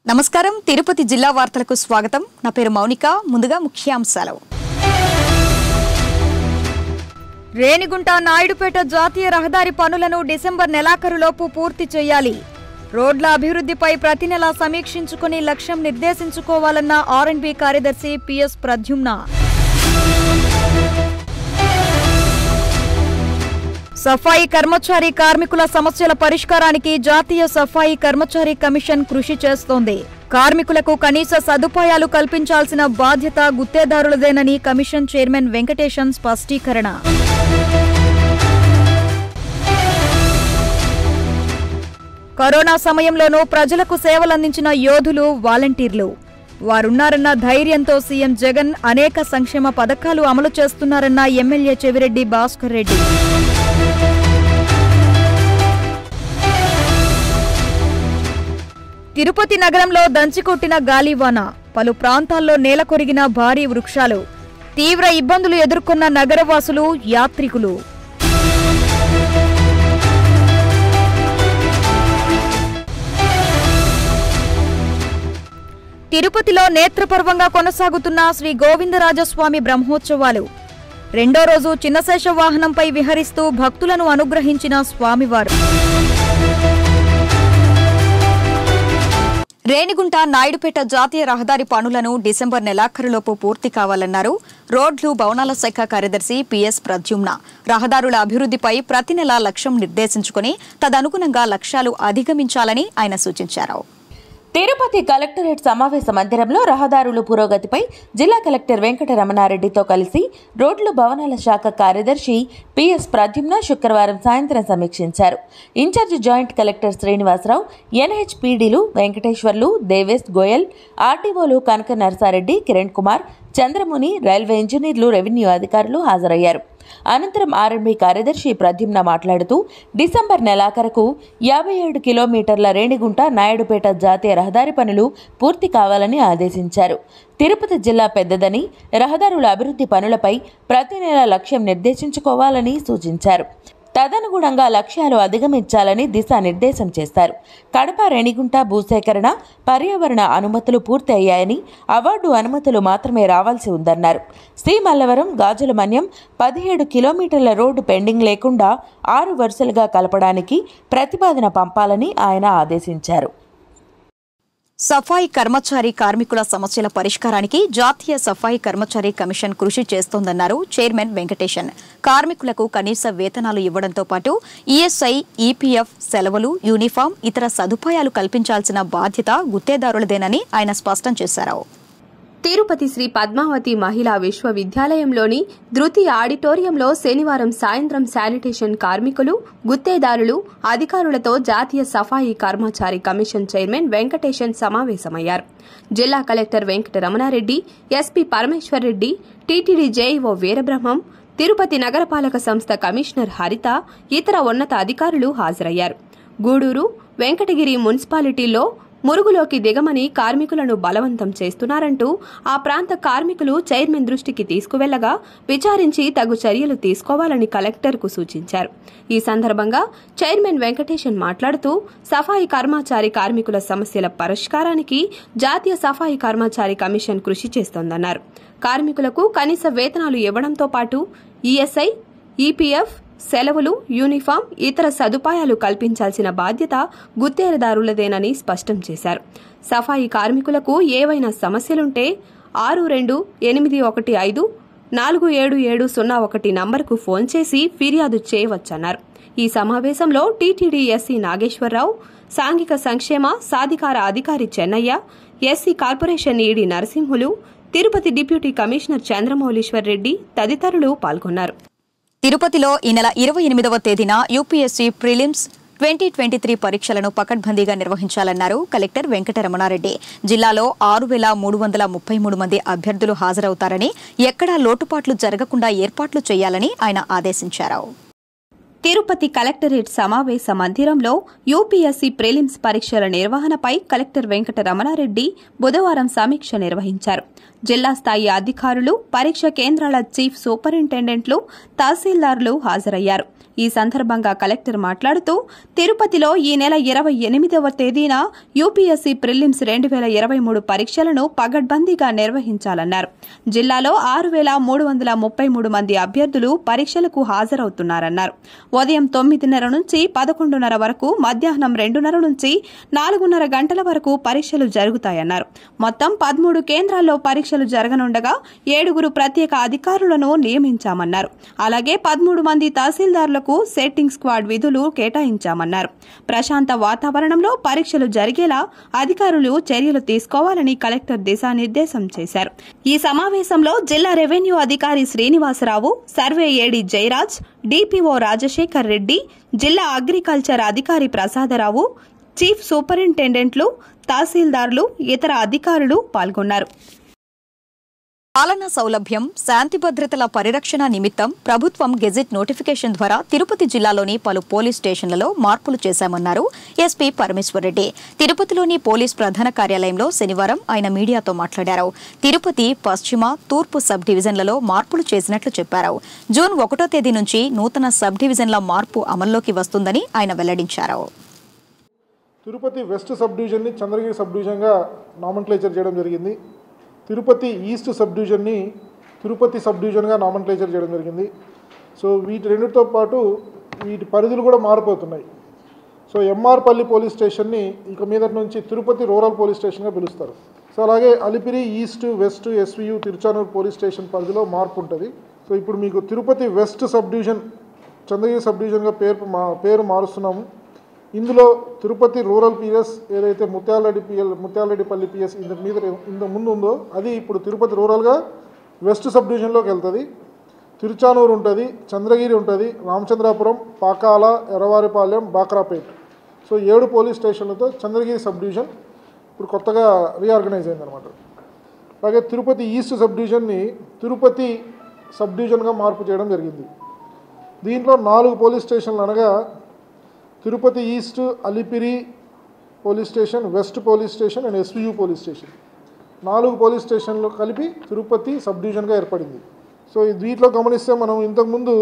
నమస్కారం తిరుపతి జిల్లా వార్తలకు స్వాగతం నా పేరు మౌనిక ముందుగా ముఖ్యాంశాలు రేణిగుంట నాయుడుపేట జాతీయ రహదారి పనులను డిసెంబర్ నెలాఖరులోపు పూర్తి చేయాలి రోడ్ల అభివృద్ధిపై ప్రతి నెలా సమీక్షించుకుని లక్ష్యం నిర్దేశించుకోవాలన్న ఆర్ఎండ్బి కార్యదర్శి పిఎస్ ప్రద్యుమ్న సఫాయి కర్మచారి కార్మికుల సమస్యల పరిష్కారానికి జాతీయ సఫాయి కర్మచారి కమిషన్ కృషి చేస్తోంది కార్మికులకు కనీస సదుపాయాలు కల్పించాల్సిన బాధ్యత గుత్తేదారులదేనని కమిషన్ చైర్మన్ వెంకటేశన్ స్పష్టీకరణ కరోనా సమయంలోనూ ప్రజలకు సేవలందించిన యోధులు వాలంటీర్లు వారున్నారన్న ధైర్యంతో సీఎం జగన్ అనేక సంక్షేమ పథకాలు అమలు చేస్తున్నారన్న ఎమ్మెల్యే చెవిరెడ్డి భాస్కర్ రెడ్డి తిరుపతి నగరంలో దంచికొట్టిన గాలివాన పలు ప్రాంతాల్లో నేలకొరిగిన భారీ వృక్షాలు తీవ్ర ఇబ్బందులు ఎదుర్కొన్న నగరవాసులు యాత్రికులు తిరుపతిలో నేత్రపర్వంగా కొనసాగుతున్న శ్రీ గోవిందరాజస్వామి బ్రహ్మోత్సవాలు రెండో రోజు చిన్నశేష వాహనంపై విహరిస్తూ భక్తులను అనుగ్రహించిన స్వామివారు రేణిగుంట నాయుడుపేట జాతీయ రహదారి పనులను డిసెంబర్ నెలాఖరులోపు పూర్తి కావాలన్నారు రోడ్లు భవనాల శాఖ కార్యదర్శి పిఎస్ ప్రద్యుమ్న రహదారుల అభివృద్ధిపై ప్రతి నెలా లక్ష్యం నిర్దేశించుకుని తదనుగుణంగా లక్ష్యాలు అధిగమించాలని ఆయన సూచించారు తిరుపతి కలెక్టరేట్ సమావేశ మందిరంలో రహదారుల పురోగతిపై జిల్లా కలెక్టర్ వెంకటరమణారెడ్డితో కలిసి రోడ్లు భవనాల శాఖ కార్యదర్శి పిఎస్ ప్రద్యుమ్న శుక్రవారం సాయంత్రం సమీక్షించారు incharge joint collector Srinivasarao ఎన్హెచ్పీడీలు Venkateswarlu దేవేశ్ Goyal ఆర్టీఓలు కనక నరసారెడ్డి కిరణ్ కుమార్ చంద్రముని రైల్వే ఇంజనీర్లు రెవెన్యూ అధికారులు హాజరయ్యారు అనంతరం ఆర్ఎంబీ కార్యదర్శి ప్రద్యుమ్న మాట్లాడుతూ డిసెంబర్ నెలాఖరకు యాభై ఏడు కిలోమీటర్ల రేణిగుంట నాయుడుపేట జాతీయ రహదారి పనులు పూర్తి కావాలని ఆదేశించారు తిరుపతి జిల్లా పెద్దదని రహదారుల అభివృద్ధి పనులపై ప్రతి నెల లక్ష్యం నిర్దేశించుకోవాలని సూచించారు తదనుగుణంగా లక్ష్యాలు అధిగమించాలని దిశానిర్దేశం చేస్తారు కడప రేణిగుంట భూసేకరణ పర్యావరణ అనుమతులు పూర్తి అయ్యాయని అవార్డు అనుమతులు మాత్రమే రావాల్సి ఉందన్నారు సి మల్లవరం గాజుల మన్యం పదిహేడు కిలోమీటర్ల రోడ్డు పెండింగ్ లేకుండా ఆరు వరుసలుగా కలపడానికి ప్రతిపాదన పంపాలని ఆయన ఆదేశించారు సఫాయి కర్మచారి కార్మికుల సమస్యల పరిష్కారానికి జాతీయ సఫాయి కర్మచారి కమిషన్ కృషి చేస్తోందన్నారు చైర్మన్ వెంకటేశన్ కార్మికులకు కనీస వేతనాలు ఇవ్వడంతో పాటు ఈఎస్ఐ ఈపీఎఫ్ సెలవులు యూనిఫామ్ ఇతర సదుపాయాలు కల్పించాల్సిన బాధ్యత గుత్తేదారులదేనని ఆయన స్పష్టం చేశారు తిరుపతి శ్రీ పద్మావతి మహిళా విశ్వవిద్యాలయంలోని ధృతి ఆడిటోరియంలో శనివారం సాయంత్రం శానిటేషన్ కార్మికులు గుత్తేదారులు అధికారులతో జాతీయ సఫాయి కర్మచారి కమిషన్ చైర్మన్ వెంకటేశన్ సమావేశమయ్యారు జిల్లా collector Venkata Ramanareddy SP Parameshwar Reddy TTD JEO Veerabrahmam Tirupati నగరపాలక సంస్థ కమిషనర్ హరిత ఇతర ఉన్నత అధికారులు హాజరయ్యారు గూడూరు వెంకటగిరి మున్సిపాలిటీల్లో మురుగులోకి దిగమని కార్మికులను బలవంతం చేస్తున్నారంటూ ఆ ప్రాంత కార్మికులు చైర్మన్ దృష్టికి తీసుకువెళ్లగా విచారించి తగు చర్యలు తీసుకోవాలని కలెక్టర్కు సూచించారు ఈ సందర్భంగా చైర్మన్ వెంకటేశన్ మాట్లాడుతూ సఫాయి కర్మచారి కార్మికుల సమస్యల పరిష్కారానికి జాతీయ సఫాయి కర్మచారి కమిషన్ కృషి చేస్తోందన్నారు కార్మికులకు కనీస వేతనాలు ఇవ్వడంతో పాటు ఈఎస్ఐ ఈపీఎఫ్ సెలవులు యూనిఫామ్ ఇతర సదుపాయాలు కల్పించాల్సిన బాధ్యత గుత్తేదారులదేనని స్పష్టం చేశారు సఫాయి కార్మికులకు ఏవైనా సమస్యలుంటే ఆరు రెండు ఎనిమిది ఒకటి ఐదు నాలుగు ఏడు ఏడు సున్నా ఒకటి నంబర్కు ఫోన్ చేసి ఫిర్యాదు చేయవచ్చన్నారు ఈ సమావేశంలో టీటీడీ ఎస్సీ నాగేశ్వరరావు సాంఘిక సంక్షేమ సాధికార అధికారి Chennaiah SC corporation ED Narasimhulu Tirupati deputy commissioner Chandramouleeswar Reddy తదితరులు పాల్గొన్నారు తిరుపతిలో ఈ నెల ఇరవై ఎనిమిదవ తేదీన UPSC prelims twenty twenty three పరీక్షలను పకడ్బందీగా నిర్వహించాలన్నారు కలెక్టర్ వెంకటరమణారెడ్డి జిల్లాలో ఆరు వేల మూడు వందల ముప్పై మూడు మంది అభ్యర్థులు హాజరవుతారని ఎక్కడా లోటుపాట్లు జరగకుండా ఏర్పాట్లు చేయాలని ఆయన ఆదేశించారు తిరుపతి కలెక్టరేట్ సమావేశ మందిరంలో యూపీఎస్సీ ప్రిలిమ్స్ పరీక్షల నిర్వహణపై కలెక్టర్ వెంకట రమణారెడ్డి బుధవారం సమీక్ష నిర్వహించారు జిల్లా స్థాయి అధికారులు పరీక్ష కేంద్రాల చీఫ్ సూపరింటెండెంట్లు తహసీల్దార్లు హాజరయ్యారు ఈ సందర్భంగా కలెక్టర్ మాట్లాడుతూ తిరుపతిలో ఈ నెల ఇరవై ఎనిమిదవ తేదీన యూపీఎస్సీ ప్రిలిమ్స్ రెండు వేల ఇరవై మూడు పరీక్షలను పగడ్బందీగా నిర్వహించాలన్నారు జిల్లాలో ఆరు వేల మూడు వందల ముప్పై మూడు మంది అభ్యర్థులు పరీక్షలకు హాజరవుతున్నారన్నారు ఉదయం తొమ్మిదిన్నర నుంచి పదకొండున్నర వరకు మధ్యాహ్నం రెండున్నర నుంచి నాలుగున్నర గంటల వరకు పరీక్షలు జరుగుతాయన్నారు మొత్తం పదమూడు కేంద్రాల్లో పరీక్షలు జరగనుండగా ఏడుగురు ప్రత్యేక అధికారులను నియమించామన్నారు అలాగే పదమూడు మంది తహసీల్దారులకు సెట్టింగ్ స్క్వాడ్ విధులు కేటాయించామన్నారు ప్రశాంత వాతావరణంలో పరీక్షలు జరిగేలా అధికారులు చర్యలు తీసుకోవాలని కలెక్టర్ దిశానిర్దేశం చేశారు ఈ సమావేశంలో జిల్లా రెవెన్యూ అధికారి Srinivasarao survey AD Jayaraj DPO Rajasekhar Reddy జిల్లా అగ్రికల్చర్ అధికారి ప్రసాదరావు చీఫ్ సూపరింటెండెంట్లు తహసీల్దార్లు ఇతర అధికారులు పాల్గొన్నారు పాలనా సౌలభ్యం శాంతి భద్రతల పరిరక్షణ నిమిత్తం ప్రభుత్వం గెజిట్ నోటిఫికేషన్ ద్వారా తిరుపతి జిల్లాలోని పలు పోలీస్ స్టేషన్లలో మార్పులు చేశామన్నారు ఎస్పీ పరమేశ్వరరెడ్డి తిరుపతిలోని పోలీస్ ప్రధాన కార్యాలయంలో శనివారం ఆయన మీడియాతో మాట్లాడారు తిరుపతి పశ్చిమ తూర్పు సబ్ డివిజన్లలో మార్పులు చేసినట్లు చెప్పారు జూన్ ఒకటో తేదీ నుంచి నూతన సబ్ డివిజన్ల మార్పు అమల్లోకి వస్తుందని ఆయన వెల్లడించారు తిరుపతి వెస్ట్ సబ్ డివిజన్ని చంద్రగిరి సబ్ డివిజన్గా నామన్క్లేచర్ చేయడం జరిగింది తిరుపతి ఈస్ట్ సబ్ డివిజన్ని తిరుపతి సబ్ డివిజన్గా నామన్క్లేచర్ చేయడం జరిగింది సో వీటి రెండితో పాటు వీటి పరిధులు కూడా మారిపోతున్నాయి సో ఎంఆర్పల్లి పోలీస్ స్టేషన్ని ఇక మీద నుంచి తిరుపతి రూరల్ పోలీస్ స్టేషన్గా పిలుస్తారు సో అలాగే Alipiri east west SVU Tiruchanur police station పరిధిలో మార్పు ఉంటుంది సో ఇప్పుడు మీకు Tirupati west sub division Chandragiri sub డివిజన్గా పేరు మా పేరు మారుస్తున్నాము ఇందులో తిరుపతి రూరల్ పిఎస్ ఏదైతే ముత్యాలరెడ్డి పిఎల్ ముత్యాలరెడ్డిపల్లి పిఎస్ ఇంత మీద ఇంత ముందు ఉందో అది ఇప్పుడు తిరుపతి రూరల్గా వెస్ట్ సబ్ డివిజన్లోకి వెళ్తుంది తిరుచానూరు ఉంటుంది చంద్రగిరి ఉంటుంది రామచంద్రాపురం పాకాల ఎర్రవారిపాలెం బాక్రాపేట్ సో ఏడు పోలీస్ స్టేషన్లతో చంద్రగిరి సబ్ డివిజన్ ఇప్పుడు కొత్తగా రీఆర్గనైజ్ అయిందనమాట అలాగే తిరుపతి ఈస్ట్ సబ్ డివిజన్ని తిరుపతి సబ్ డివిజన్గా మార్పు చేయడం జరిగింది దీంట్లో నాలుగు పోలీస్ స్టేషన్లు అనగా Tirupati east Alipiri police station west police station and SVU police station నాలుగు పోలీస్ స్టేషన్లు కలిపి తిరుపతి సబ్ డివిజన్గా ఏర్పడింది సో ఈ దీంట్లో గమనిస్తే మనం ఇంతకుముందు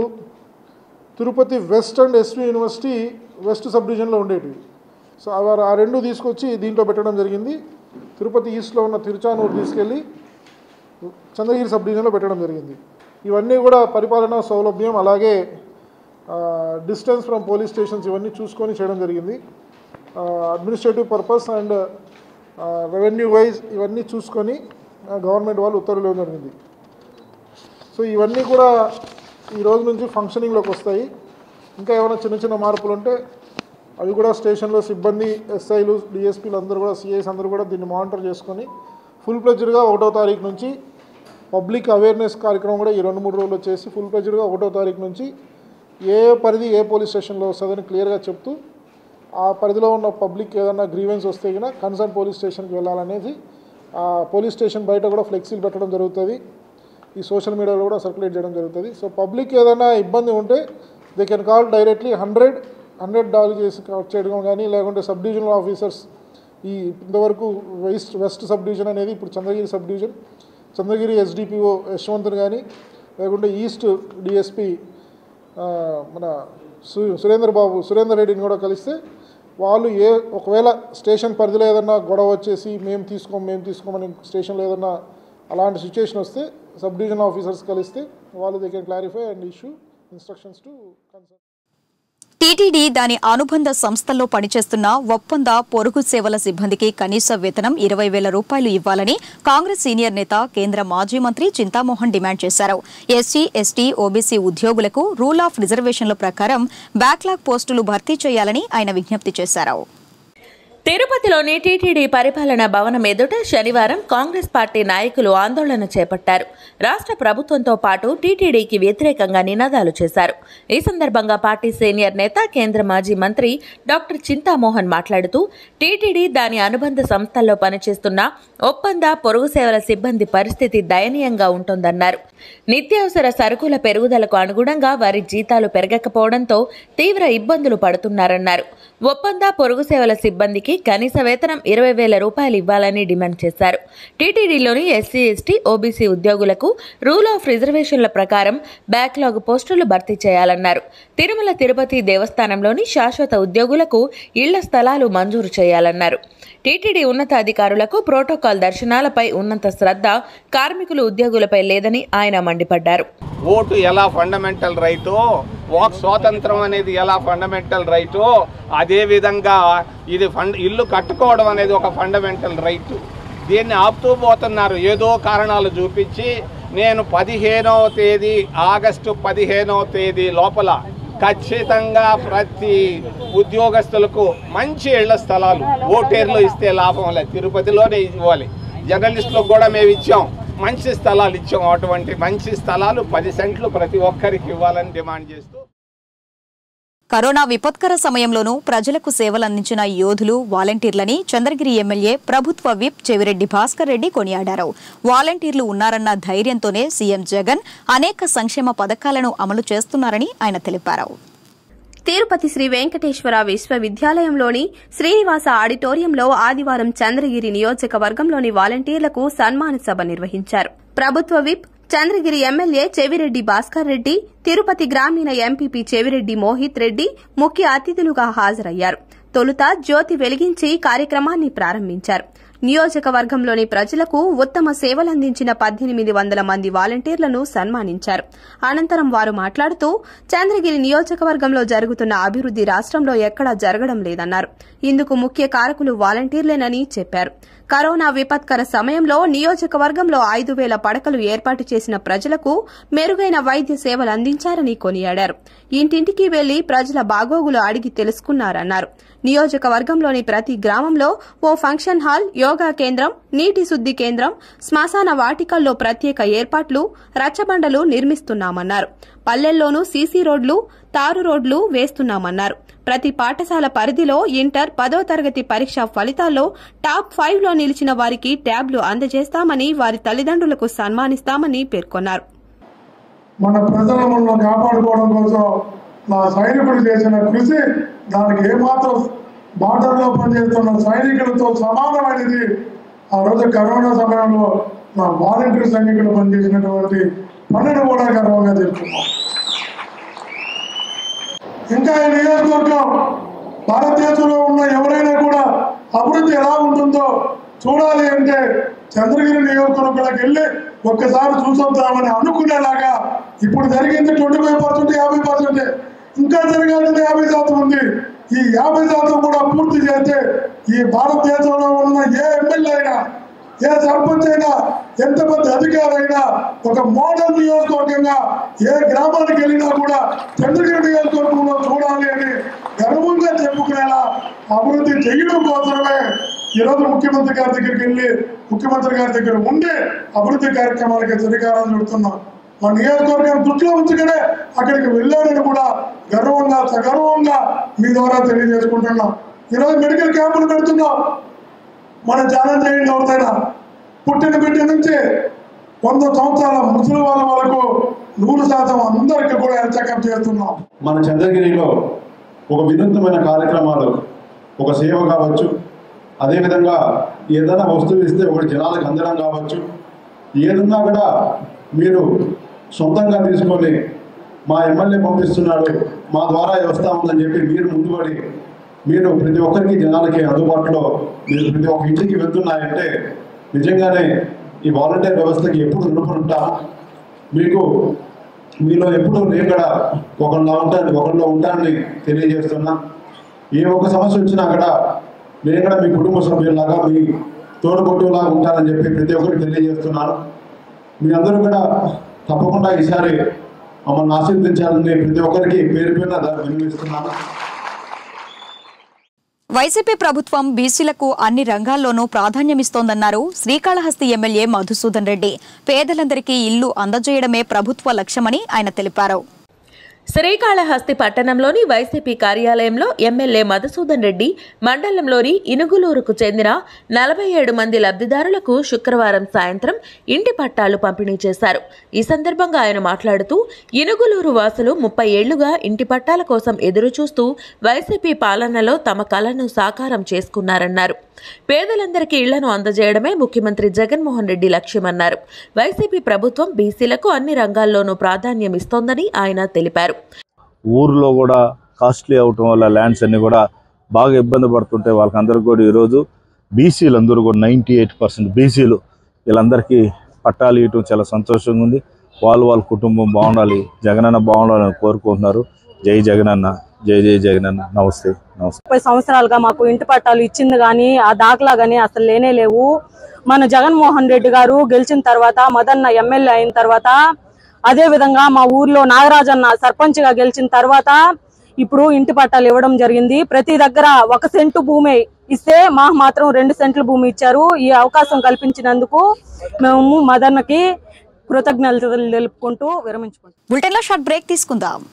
Tirupati west and SV university west sub డివిజన్లో ఉండేటివి సో అవి ఆ రెండు తీసుకొచ్చి దీంట్లో పెట్టడం జరిగింది తిరుపతి ఈస్ట్లో ఉన్న తిరుచానూరు తీసుకెళ్ళి చంద్రగిరి సబ్ డివిజన్లో పెట్టడం జరిగింది ఇవన్నీ కూడా పరిపాలనా సౌలభ్యం అలాగే డిస్టెన్స్ ఫ్రమ్ పోలీస్ స్టేషన్స్ ఇవన్నీ చూసుకొని చేయడం జరిగింది administrative purpose and revenue wise ఇవన్నీ చూసుకొని గవర్నమెంట్ వాళ్ళు ఉత్తర్వులు ఇవ్వడం జరిగింది సో ఇవన్నీ కూడా ఈ రోజు నుంచి ఫంక్షనింగ్లోకి వస్తాయి ఇంకా ఏమైనా చిన్న చిన్న మార్పులు ఉంటే అవి కూడా స్టేషన్లో సిబ్బంది ఎస్ఐలు డిఎస్పీలు అందరూ కూడా సిఐస్ అందరూ కూడా దీన్ని మానిటర్ చేసుకొని ఫుల్ ప్లెజ్డ్గా ఒకటో తారీఖు నుంచి పబ్లిక్ అవేర్నెస్ కార్యక్రమం కూడా ఈ రెండు మూడు రోజులు చేసి ఫుల్ ప్లెజ్డ్గా ఒకటో తారీఖు నుంచి ఏ పరిధి ఏ పోలీస్ స్టేషన్లో వస్తుందని క్లియర్గా చెప్తూ ఆ పరిధిలో ఉన్న పబ్లిక్ ఏదైనా గ్రీవెన్స్ వస్తే కనుక కన్సర్న్ పోలీస్ స్టేషన్కి వెళ్ళాలనేది ఆ పోలీస్ స్టేషన్ బయట కూడా ఫ్లెక్సీలు పెట్టడం జరుగుతుంది ఈ సోషల్ మీడియాలో కూడా సర్క్యులేట్ చేయడం జరుగుతుంది సో పబ్లిక్ ఏదైనా ఇబ్బంది ఉంటే they can call directly hundred hundred dial చేసి చేయడం కానీ లేకుంటే సబ్ డివిజనల్ ఆఫీసర్స్ ఈ ఇంతవరకు వెస్ట్ వెస్ట్ సబ్ డివిజన్ అనేది ఇప్పుడు Chandragiri sub division Chandragiri SDPO యశ్వంత్ని కానీ లేకుంటే ఈస్ట్ డిఎస్పి మన సు సురేందర్ బాబు సురేందర్ రెడ్డిని కూడా కలిస్తే వాళ్ళు ఏ ఒకవేళ స్టేషన్ పరిధిలో ఏదన్నా గొడవ వచ్చేసి మేము తీసుకోం మేము తీసుకోమని స్టేషన్లో ఏదన్నా అలాంటి సిచ్యుయేషన్ వస్తే సబ్ డివిజన్ ఆఫీసర్స్ కలిస్తే వాళ్ళు they can clarify and issue instructions to concern TTD దాని అనుబంధ సంస్థల్లో పనిచేస్తున్న ఒప్పంద పొరుగు సేవల సిబ్బందికి కనీస వేతనం ఇరవై వేల రూపాయలు ఇవ్వాలని కాంగ్రెస్ సీనియర్ నేత కేంద్ర మాజీ మంత్రి చింతామోహన్ డిమాండ్ చేశారు ఎస్సీ ఎస్టీ ఓబీసీ ఉద్యోగులకు రూల్ ఆఫ్ రిజర్వేషన్ల ప్రకారం బ్యాక్లాగ్ పోస్టులు భర్తీ చేయాలని ఆయన విజ్ఞప్తి చేశారు తిరుపతిలోని టీటీడీ పరిపాలనా భవనం ఎదుట శనివారం కాంగ్రెస్ పార్టీ నాయకులు ఆందోళన చేపట్టారు రాష్ట్ర ప్రభుత్వంతో పాటు టీటీడీకి వ్యతిరేకంగా నినాదాలు చేశారు ఈ సందర్భంగా పార్టీ సీనియర్ నేత కేంద్ర మాజీ మంత్రి డాక్టర్ చింతామోహన్ మాట్లాడుతూ టీటీడీ దాని అనుబంధ సంస్థల్లో పనిచేస్తున్న ఒప్పంద పొరుగు సేవల సిబ్బంది పరిస్థితి దయనీయంగా ఉంటోందన్నారు నిత్యావసర సరుకుల పెరుగుదలకు అనుగుణంగా వారి జీతాలు పెరగకపోవడంతో తీవ్ర ఇబ్బందులు పడుతున్నారన్నారు ఒప్పంద పొరుగు సేవల సిబ్బందికి మందికి కనీస వేతనం ఇరవై వేల రూపాయలు ఇవ్వాలని డిమాండ్ చేశారు టీటీడీలోని ఎస్సీ ఎస్టీ ఓబీసీ ఉద్యోగులకు రూల్ ఆఫ్ రిజర్వేషన్ల ప్రకారం బ్యాక్లాగ్ పోస్టులు భర్తీ చేయాలన్నారు తిరుమల తిరుపతి దేవస్థానంలోని శాశ్వత ఉద్యోగులకు ఇళ్ల స్థలాలు మంజూరు చేయాలన్నారు టీటీడీ ఉన్నతాధికారులకు ప్రోటోకాల్ దర్శనాలపై ఉన్నంత శ్రద్ధ కార్మికులు ఉద్యోగులపై లేదని ఆయన మండిపడ్డారు ఓటు ఎలా ఫండమెంటల్ రైటో వాక్ స్వాతంత్రం అనేది ఎలా ఫండమెంటల్ రైటో అదే విధంగా ఇది ఫండ్ ఇల్లు కట్టుకోవడం అనేది ఒక ఫండమెంటల్ రైట్ దీన్ని ఆపుతూ పోతున్నారు ఏదో కారణాలు చూపించి నేను పదిహేనవ తేదీ ఆగస్టు పదిహేనవ తేదీ లోపల ఖచ్చితంగా ప్రతి ఉద్యోగస్తులకు మంచి ఇళ్ల స్థలాలు ఓటేర్లు ఇస్తే లాభం లేదు తిరుపతిలోనే ఇవ్వాలి జర్నలిస్టులకు కూడా మేము ఇచ్చాం మంచి స్థలాలు ఇచ్చాం అటువంటి మంచి స్థలాలు పది సెంట్లు ప్రతి ఒక్కరికి ఇవ్వాలని డిమాండ్ చేస్తూ కరోనా విపత్కర సమయంలోనూ ప్రజలకు సేవలందించిన యోధులు వాలంటీర్లని చంద్రగిరి ఎమ్మెల్యే ప్రభుత్వ విప్ చెవిరెడ్డి భాస్కర్ రెడ్డి కొనియాడారు వాలంటీర్లు ఉన్నారన్న ధైర్యంతోనే సీఎం జగన్ అనేక సంక్షేమ పథకాలను అమలు చేస్తున్నారని ఆయన తెలిపారు తిరుపతి శ్రీ వెంకటేశ్వర విశ్వవిద్యాలయంలోని శ్రీనివాస ఆడిటోరియంలో ఆదివారం చంద్రగిరి నియోజకవర్గంలోని వాలంటీర్లకు సన్మాన సభ నిర్వహించారు ప్రభుత్వ విప్ చంద్రగిరి ఎమ్మెల్యే చెవిరెడ్డి భాస్కర్ రెడ్డి తిరుపతి గ్రామీణ ఎంపీపీ చెవిరెడ్డి మోహిత్ రెడ్డి ముఖ్య అతిథులుగా హాజరయ్యారు తొలుత జ్యోతి వెలిగించి కార్యక్రమాన్ని ప్రారంభించారు నియోజకవర్గంలోని ప్రజలకు ఉత్తమ సేవలందించిన పద్దెనిమిది వందల మంది వాలంటీర్లను సన్మానించారు అనంతరం వారు మాట్లాడుతూ చంద్రగిరి నియోజకవర్గంలో జరుగుతున్న అభివృద్ది రాష్ట్రంలో ఎక్కడా జరగడం లేదన్నారు ఇందుకు ముఖ్య కారకులు వాలంటీర్లేనని చెప్పారు కరోనా విపత్కర సమయంలో నియోజకవర్గంలో ఐదు వేల పడకలు ఏర్పాటు చేసిన ప్రజలకు మెరుగైన వైద్య సేవలు అందించారని కొనియాడారు ఇంటింటికి వెళ్లి ప్రజల బాగోగులు అడిగి తెలుసుకున్నారన్నారు నియోజకవర్గంలోని ప్రతి గ్రామంలో ఓ ఫంక్షన్ హాల్ యోగా కేంద్రం నీటి శుద్ది కేంద్రం శ్మశాన వాటికల్లో ప్రత్యేక ఏర్పాట్లు రచ్చబండలు నిర్మిస్తున్నామన్నారు పల్లెల్లోనూ సీసీ రోడ్లు తారు రోడ్లు వేస్తున్నామన్నారు ప్రతి పాఠశాల పరిధిలో ఇంటర్ పదో తరగతి పరీక్ష ఫలితాల్లో టాప్ ఫైవ్ లో నిలిచిన వారికి ట్యాబ్లు అందజేస్తామని వారి తల్లిదండ్రులకు సన్మానిస్తామని పేర్కొన్నారు మన ప్రజల మనల్ని కాపాడుకోవడం కోసం నా సైనికుడు చేసిన కృషి దానికి ఏమాత్రం బార్డర్లో పనిచేస్తున్న సైనికులతో సమానమైనది ఆ రోజు కరోనా సమయంలో నా వాలంటీర్ సైనికులు పనిచేసినటువంటి పనిని కూడా గర్వంగా తెలుపుతున్నాం ఇంకా ఈ నియోజకవర్గం భారతదేశంలో ఉన్న ఎవరైనా కూడా అభివృద్ధి ఎలా ఉంటుందో చూడాలి అంటే చంద్రగిరి నియోజకవర్గాలకు వెళ్ళి ఒక్కసారి చూసొద్దామని అనుకునేలాగా ఇప్పుడు జరిగింది ట్వంటీ ఫైవ్ పర్సెంట్ యాభై పర్సెంట్ ఇంకా జరగాల్సింది యాభై శాతం ఉంది ఈ యాభై శాతం కూడా పూర్తి చేస్తే ఈ భారతదేశంలో ఉన్న ఏ ఎమ్మెల్యే అయినా ఏ సర్పంచ్ అయినా ఎంత పెద్ద అధికారైనా ఒక మోడల్ నియోజకవర్గంగా ఏ గ్రామానికి వెళ్ళినా కూడా చంద్రగిరి నియోజకవర్గంలో చూడాలి అని గర్వంగా చెప్పుకునేలా అభివృద్ధి చేయడం కోసమే ఈరోజు ముఖ్యమంత్రి గారి దగ్గరికి వెళ్ళి ముఖ్యమంత్రి గారి దగ్గర ఉండి అభివృద్ధి కార్యక్రమాలకి శ్రీకారం చుడుతున్నాం మా నియోజకవర్గం దృష్టిలో ఉంచుకునే అక్కడికి వెళ్ళారని కూడా గర్వంగా సగర్వంగా మీ ద్వారా తెలియజేసుకుంటున్నాం ఈరోజు మెడికల్ క్యాంపులు పెడుతున్నాం మనం ఛాలెంజ్ చేయండి ఎవరిదైనా పుట్టిన బిడ్డ నుంచి వంద సంవత్సరాల ముసలి వాళ్ళ వరకు నూరు శాతం అందరికీ కూడా హెల్త్ చెకప్ చేస్తున్నాం మన చంద్రగిరిలో ఒక వినూత్నమైన కార్యక్రమాలు ఒక సేవ కావచ్చు అదేవిధంగా ఏదైనా వస్తువు ఇస్తే ఒకటి జనాలకు అందడం కావచ్చు ఏదున్నా కూడా మీరు సొంతంగా తీసుకొని మా ఎమ్మెల్యే పంపిస్తున్నాడు మా ద్వారా ఇది వస్తా ఉందని చెప్పి మీరు ముందుపడి మీరు ప్రతి ఒక్కరికి జనాలకి అందుబాటులో మీరు ప్రతి ఒక్క ఇంటికి వెళ్తున్నాయంటే నిజంగానే ఈ వాలంటీర్ వ్యవస్థకి ఎప్పుడు రుణపడి ఉంటాం మీకు మీలో ఎప్పుడు నేను కూడా ఒకరిలో ఉంటాను ఒకరిలో ఉంటానని తెలియజేస్తున్నా ఏ ఒక్క సమస్య వచ్చినా కూడా నేను కూడా మీ కుటుంబ సభ్యులాగా మీ తోడుకొట్టులాగా ఉంటానని చెప్పి ప్రతి ఒక్కరికి తెలియజేస్తున్నాను మీ అందరూ కూడా తప్పకుండా ఈసారి మమ్మల్ని ఆశీర్వదించాలని ప్రతి ఒక్కరికి పేరు పేరున వినిపిస్తున్నాను వైసీపీ ప్రభుత్వం బీసీలకు అన్ని రంగాల్లోనూ ప్రాధాన్యమిస్తోందన్నారు శ్రీకాళహస్తి ఎమ్మెల్యే మధుసూదన్ రెడ్డి పేదలందరికీ ఇల్లు అందజేయడమే ప్రభుత్వ లక్ష్యమని ఆయన తెలిపారు శ్రీకాళహస్తి పట్టణంలోని వైసీపీ కార్యాలయంలో ఎమ్మెల్యే మధుసూదన్ రెడ్డి మండలంలోని ఇనుగులూరుకు చెందిన నలభై ఏడు మంది లబ్ధిదారులకు శుక్రవారం సాయంత్రం ఇంటి పట్టాలు పంపిణీ చేశారు ఈ సందర్భంగా ఆయన మాట్లాడుతూ ఇనుగులూరు వాసులు ముప్పై ఏళ్లుగా ఇంటి పట్టాల కోసం ఎదురుచూస్తూ వైసీపీ పాలనలో తమ కలను సాకారం చేసుకున్నారన్నారు పేదలందరికీ ఇళ్లను అందజేయడమే ముఖ్యమంత్రి జగన్మోహన్ రెడ్డి లక్ష్యమన్నారు వైసీపీ ప్రభుత్వం బీసీలకు అన్ని రంగాల్లోనూ ప్రాధాన్యం ఇస్తోందని ఆయన తెలిపారు ఊర్లో కూడా కాస్ట్లీ అవటం వల్ల ల్యాండ్స్ అన్ని కూడా బాగా ఇబ్బంది పడుతుంటే వాళ్ళకందరికీ కూడా ఈరోజు బీసీలు అందరూ కూడా నైంటీ ఎయిట్ పర్సెంట్ బీసీలు వీళ్ళందరికీ పట్టాలు ఇవ్వటం చాలా సంతోషంగా ఉంది వాళ్ళు వాళ్ళ కుటుంబం బాగుండాలి జగనన్న బాగుండాలని కోరుకుంటున్నారు జై జగనన్న జై జై జగనన్న నమస్తే నమస్తే ముప్పై సంవత్సరాలుగా మాకు ఇంటి పట్టాలు ఇచ్చింది కానీ ఆ దాఖలా కానీ అసలు లేనే లేవు మన జగన్మోహన్ రెడ్డి గారు గెలిచిన తర్వాత మదన్న ఎమ్మెల్యే అయిన తర్వాత అదే విధంగా మా ఊర్లో నాగరాజన్న సర్పంచ్ గా గెలిచిన తర్వాత ఇప్పుడు ఇంటి పట్టాలు ఇవ్వడం జరిగింది ప్రతి దగ్గర ఒక సెంటు భూమి ఇస్తే మాకు మాత్రం రెండు సెంట్ల భూమి ఇచ్చారు ఈ అవకాశం కల్పించినందుకు మేము మదన్నకి కృతజ్ఞతలు తెలుపుకుంటూ విరమించుకుంటాం బులెటిన్లో షార్ట్ బ్రేక్ తీసుకుందాం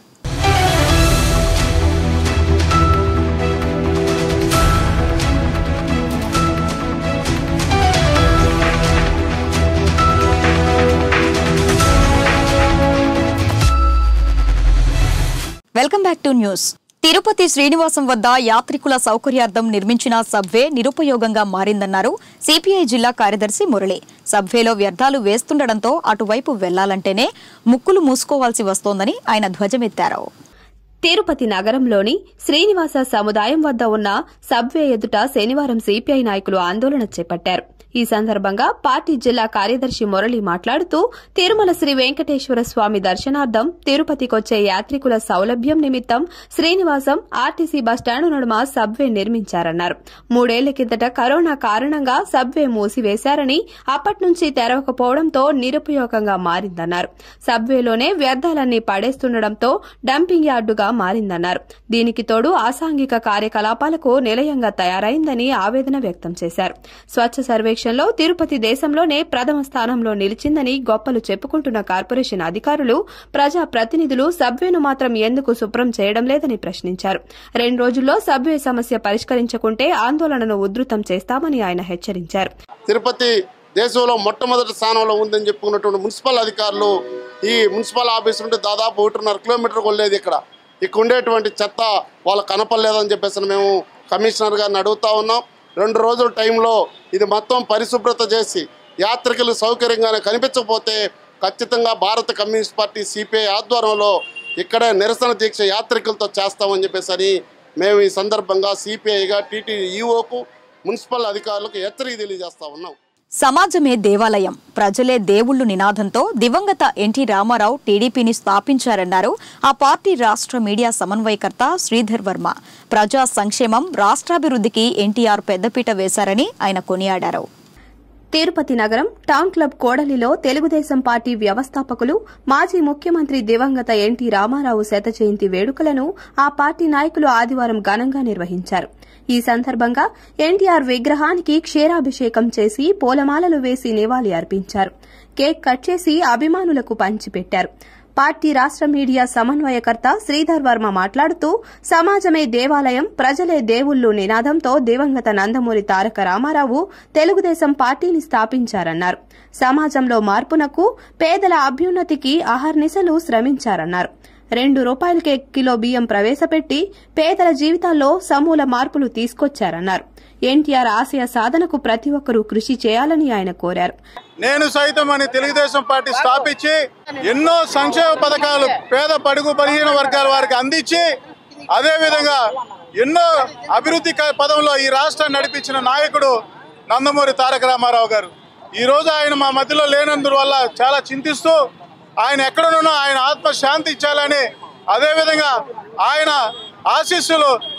welcome back to news Tirupati Srinivasam వద్ద యాత్రికుల సౌకర్యార్థం నిర్మించిన సబ్వే నిరుపయోగంగా మారిందన్నారు సిపిఐ జిల్లా కార్యదర్శి మురళి సబ్వేలో వ్యర్థాలు వేస్తుండటంతో అటువైపు వెళ్లాలంటేనే ముక్కులు మూసుకోవాల్సి వస్తోందని ఆయన ధ్వజమెత్తారు తిరుపతి నగరంలోని శ్రీనివాస సముదాయం వద్ద ఉన్న సబ్వే ఎదుట శనివారం సిపిఐ నాయకులు ఆందోళన చేపట్టారు ఈ సందర్భంగా పార్టీ జిల్లా కార్యదర్శి మురళి మాట్లాడుతూ తిరుమల శ్రీ వెంకటేశ్వర స్వామి దర్శనార్థం తిరుపతికొచ్చే యాత్రికుల సౌలభ్యం నిమిత్తం శ్రీనివాసం ఆర్టీసీ బస్టాండు నడుమ సబ్వే నిర్మించారన్నారు మూడేళ్ల కిందట కరోనా కారణంగా సబ్వే మూసివేశారని అప్పటి నుంచి తెరవకపోవడంతో నిరుపయోగంగా మారిందన్నారు సబ్వేలోనే వ్యర్థాలన్నీ పడేస్తుండటంతో డంపింగ్ యార్డుగా మారిందన్నారు దీనికి తోడు అసాంఘిక కార్యకలాపాలకు నిలయంగా తయారైందని ఆవేదన వ్యక్తం చేశారు స్వచ్ఛ సర్వేక్షణలో తిరుపతి దేశంలోనే ప్రథమ స్థానంలో నిలిచిందని గొప్పలు చెప్పుకుంటున్న కార్పొరేషన్ అధికారులు ప్రజా ప్రతినిధులు సబ్వేను మాత్రం ఎందుకు శుభ్రం చేయడం లేదని ప్రశ్నించారు రెండు రోజుల్లో సబ్వే సమస్య పరిష్కరించకుంటే ఆందోళనను ఉధృతం చేస్తామని ఆయన హెచ్చరించారు తిరుపతి దేశంలో మొట్టమొదటి స్థానంలో ఉందని చెప్పుకున్నటువంటి మున్సిపల్ అధికారులు ఈ మున్సిపల్ ఆఫీస్ నుండి దాదాపు ఒకటిన్నర కిలోమీటర్ వెళ్ళేది ఇక్కడ ఇక్కడ ఉండేటువంటి చెత్త వాళ్ళకి కనపడలేదని చెప్పేసి మేము కమిషనర్ గారిని అడుగుతా ఉన్నాం రెండు రోజుల టైంలో ఇది మొత్తం పరిశుభ్రత చేసి యాత్రికులు సౌకర్యంగానే కనిపించకపోతే ఖచ్చితంగా భారత కమ్యూనిస్ట్ పార్టీ సిపిఐ ఆధ్వర్యంలో ఇక్కడే నిరసన దీక్ష యాత్రికులతో చేస్తామని చెప్పేసి అని మేము ఈ సందర్భంగా సిపిఐగా టీటీ ఈఓకు మున్సిపల్ అధికారులకు హెచ్చరిక తెలియజేస్తా ఉన్నాం సమాజమే దేవాలయం ప్రజలే దేవుళ్ళు నినాదంతో దివంగత ఎన్టీ రామారావు టీడీపీని స్థాపించారన్నారు ఆ పార్టీ రాష్ట్ర మీడియా సమన్వయకర్త శ్రీధర్ వర్మ ప్రజా సంక్షేమం రాష్ట్రాభివృద్ధికి ఎన్టీఆర్ పెద్దపీట వేశారని ఆయన కొనియాడారు తిరుపతి నగరం టౌన్ క్లబ్ కోడలిలో తెలుగుదేశం పార్టీ వ్యవస్థాపకులు మాజీ ముఖ్యమంత్రి దివంగత ఎన్టీ రామారావు శత జయంతి వేడుకలను ఆ పార్టీ నాయకులు ఆదివారం ఘనంగా నిర్వహించారు ఈ సందర్భంగా ఎన్టీఆర్ విగ్రహానికి క్షీరాభిషేకం చేసి పూలమాలలు వేసి నివాళి అర్పించారు కేక్ కట్ చేసి అభిమానులకు పంచిపెట్టారు పార్టీ రాష్ట్ర మీడియా సమన్వయకర్త శ్రీధర్ వర్మ మాట్లాడుతూ సమాజమే దేవాలయం ప్రజలే దేవుళ్ళు నినాదంతో దివంగత నందమూరి తారక రామారావు తెలుగుదేశం పార్టీని స్థాపించారన్నారు సమాజంలో మార్పునకు పేదల అభ్యున్నతికి అహర్నిశలు శ్రమించారన్నారు రెండు రూపాయలకే కిలో బియ్యం ప్రవేశపెట్టి పేదల జీవితాల్లో సమూల మార్పులు తీసుకొచ్చారన్నారు ఎన్టీఆర్ ఆశయ సాధనకు ప్రతి ఒక్కరూ కృషి చేయాలని ఆయన కోరారు నేను సైతం అని తెలుగుదేశం పార్టీ స్థాపించి ఎన్నో సంక్షేమ పథకాలు పేద పడుగు బలహీన వర్గాల వారికి అందించి అదే విధంగా ఎన్నో అభివృద్ధి క- పదంలో ఈ రాష్ట్రాన్ని నడిపించిన నాయకుడు నందమూరి తారక రామారావు గారు ఈ రోజు ఆయన మా మధ్యలో లేనందువల్ల చాలా చింతిస్తూ ఆయన ఎక్కడనున్నా ఆయన ఆత్మ శాంతి ఇచ్చాలని అదేవిధంగా ఆయన ఆశీస్సులు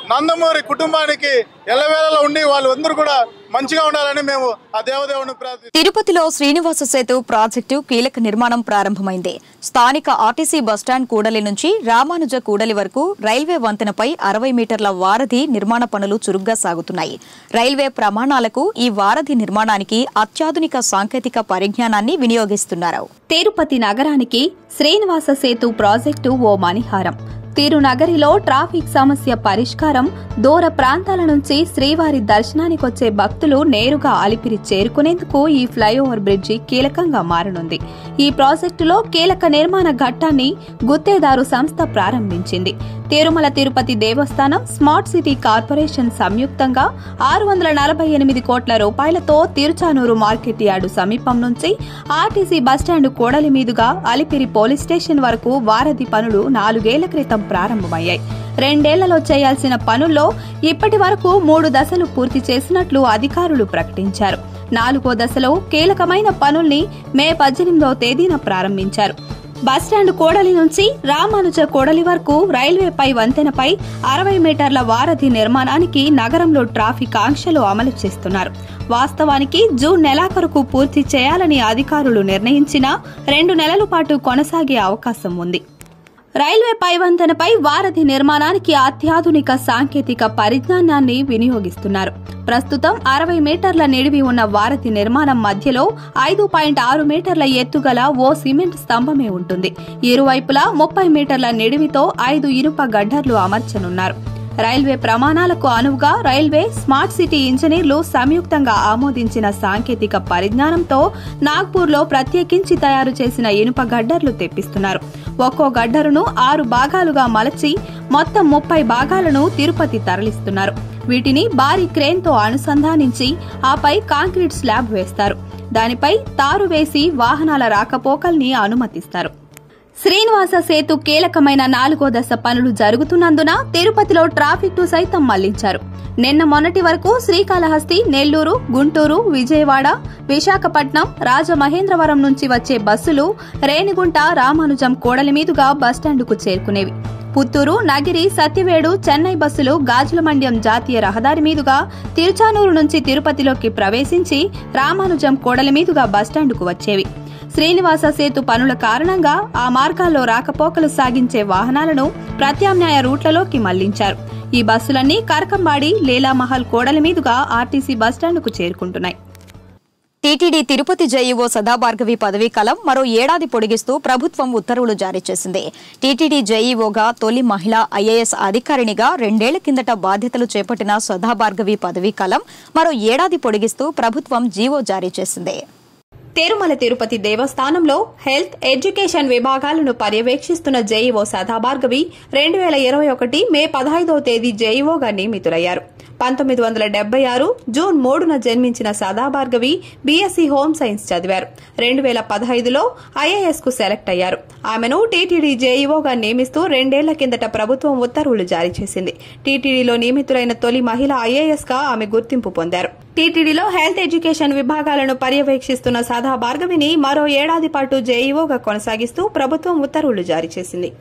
నందమూరి కుటుంబానికి ఎల్లవేళలా ఉండి వాళ్ళందరూ కూడా మంచిగా ఉండాలని మేము ఆ దేవదేవుని ప్రార్థి తిరుపతిలో శ్రీనివాస సేతు ప్రాజెక్టు కీలక నిర్మాణం ప్రారంభమైంది స్థానిక ఆర్టీసీ బస్టాండ్ కూడలి నుంచి రామానుజ కూడలి వరకు రైల్వే వంతెనపై అరవై మీటర్ల వారధి నిర్మాణ పనులు చురుగ్గా సాగుతున్నాయి రైల్వే ప్రమాణాలకు ఈ వారధి నిర్మాణానికి అత్యాధునిక సాంకేతిక పరిజ్ఞానాన్ని వినియోగిస్తున్నారు తిరుపతి నగరానికి శ్రీనివాస సేతు ప్రాజెక్టు ఓ మణిహారం తిరునగరిలో ట్రాఫిక్ సమస్య పరిష్కారం దూర ప్రాంతాల నుంచి శ్రీవారి దర్శనానికొచ్చే భక్తులు నేరుగా అలిపిరి చేరుకునేందుకు ఈ ఫ్లైఓవర్ బ్రిడ్జి కీలకంగా మారనుంది ఈ ప్రాజెక్టులో కీలక నిర్మాణ ఘట్టాన్ని గుత్తేదారు సంస్థ ప్రారంభించింది తిరుమల తిరుపతి దేవస్థానం స్మార్ట్ సిటీ కార్పొరేషన్ సంయుక్తంగా ఆరు వందల నలభై ఎనిమిది కోట్ల రూపాయలతో తిరుచానూరు మార్కెట్ యార్డు సమీపం నుంచి ఆర్టీసీ బస్టాండ్ కూడలి మీదుగా అలిపిరి పోలీస్ స్టేషన్ వరకు వారధి పనులు నాలుగేళ్ల క్రితం ప్రారంభమయ్యాయి రెండేళ్లలో చేయాల్సిన పనుల్లో ఇప్పటి వరకు మూడు దశలు పూర్తి చేసినట్లు అధికారులు ప్రకటించారు నాలుగో దశలో కీలకమైన పనుల్ని మే పద్దెనిమిదవ తేదీన ప్రారంభించారు బస్టాండ్ కోడలి నుంచి రామానుజ కోడలి వరకు రైల్వేపై వంతెనపై అరవై మీటర్ల వారధి నిర్మాణానికి నగరంలో ట్రాఫిక్ ఆంక్షలు అమలు చేస్తున్నారు వాస్తవానికి జూన్ నెలాఖరుకు పూర్తి చేయాలని అధికారులు నిర్ణయించినా రెండు నెలల పాటు కొనసాగే అవకాశం ఉంది రైల్వే పైవంతెనపై వారధి నిర్మాణానికి అత్యాధునిక సాంకేతిక పరిజ్ఞానాన్ని వినియోగిస్తున్నారు ప్రస్తుతం అరవై మీటర్ల నిడివి ఉన్న వారధి నిర్మాణం మధ్యలో ఐదు పాయింట్ ఆరు మీటర్ల ఎత్తుగల ఓ సిమెంట్ స్తంభమే ఉంటుంది ఇరువైపులా ముప్పై మీటర్ల నిడివితో ఐదు ఇనుప గడ్డర్లు అమర్చనున్నారు రైల్వే ప్రమాణాలకు అనువుగా రైల్వే స్మార్ట్ సిటీ ఇంజనీర్లు సంయుక్తంగా ఆమోదించిన సాంకేతిక పరిజ్ఞానంతో నాగ్పూర్లో ప్రత్యేకించి తయారు చేసిన ఇనుప గడ్డర్లు తెప్పిస్తున్నారు ఒక్కో గడ్డరును ఆరు భాగాలుగా మలచి మొత్తం ముప్పై భాగాలను తిరుపతి తరలిస్తున్నారు వీటిని భారీ క్రేన్తో అనుసంధానించి ఆపై కాంక్రీట్ స్లాబ్ వేస్తారు దానిపై తారు వేసి వాహనాల రాకపోకల్ని అనుమతిస్తారు శ్రీనివాస సేతు కీలకమైన నాలుగో దశ పనులు జరుగుతున్నందున తిరుపతిలో ట్రాఫిక్ ను సైతం మళ్లించారు నిన్న మొన్నటి వరకు శ్రీకాళహస్తి నెల్లూరు గుంటూరు విజయవాడ విశాఖపట్నం రాజమహేంద్రవరం నుంచి వచ్చే బస్సులు రేణిగుంట రామానుజం కోడలి మీదుగా బస్టాండుకు చేరుకునేవి పుత్తూరు నగిరి సత్యవేడు చెన్నై బస్సులు గాజులమండ్యం జాతీయ రహదారి మీదుగా తిరుచానూరు నుంచి తిరుపతిలోకి ప్రవేశించి రామానుజం కోడలి మీదుగా బస్టాండుకు వచ్చేవి శ్రీనివాస సేతు పనుల కారణంగా ఆ మార్గాల్లో రాకపోకలు సాగించే వాహనాలను ప్రత్యామ్నాయ రూట్లలోకి మళ్లించారు ఈ బస్సులన్నీ కరకంబాడి లీలామహల్ కోడలి మీదుగా ఆర్టీసీ బస్టాండుకు చేరుకుంటున్నాయి టీటీడీ తిరుపతి జేఈఓ సదాభార్గవి పదవీ కాలం మరో ఏడాది పొడిగిస్తూ ప్రభుత్వం ఉత్తర్వులు జారీ చేసింది టీటీడీ జేఈఓగా తొలి మహిళా ఐఏఎస్ అధికారినిగా రెండేళ్ల కిందట బాధ్యతలు చేపట్టిన సదాభార్గవి పదవీ కాలం మరో ఏడాది పొడిగిస్తూ ప్రభుత్వం జీవో జారీ చేసింది తిరుమల తిరుపతి దేవస్థానంలో హెల్త్ ఎడ్యుకేషన్ విభాగాలను పర్యవేక్షిస్తున్న జేఈఓ సదాభార్గవి రెండు వేల ఇరవై ఒకటి మే పదహైదవ తేదీ జేఈఓగా నియమితులయ్యారు పంతొమ్మిది వందల డెబ్బై ఆరు జూన్ మూడున జన్మించిన సదాభార్గవి బీఎస్సీ హోమ్ సైన్స్ చదివారు రెండు వేల పదహైదులో ఐఏఎస్ కు సెలెక్ట్ అయ్యారు ఆమెను టీటీడీ జేఈఓగా నియమిస్తూ రెండేళ్ల కిందట ప్రభుత్వం ఉత్తర్వులు జారీ చేసింది టీటీడీలో నియమితులైన తొలి మహిళ ఐఏఎస్ గా ఆమె గుర్తింపు పొందారు టీటీడీలో హెల్త్ ఎడ్యుకేషన్ విభాగాలను పర్యవేక్షిస్తున్న సదా భార్గవిని మరో ఏడాది పాటు జేఈఓగా కొనసాగిస్తూ ప్రభుత్వం ఉత్తర్వులు జారీ చేసింది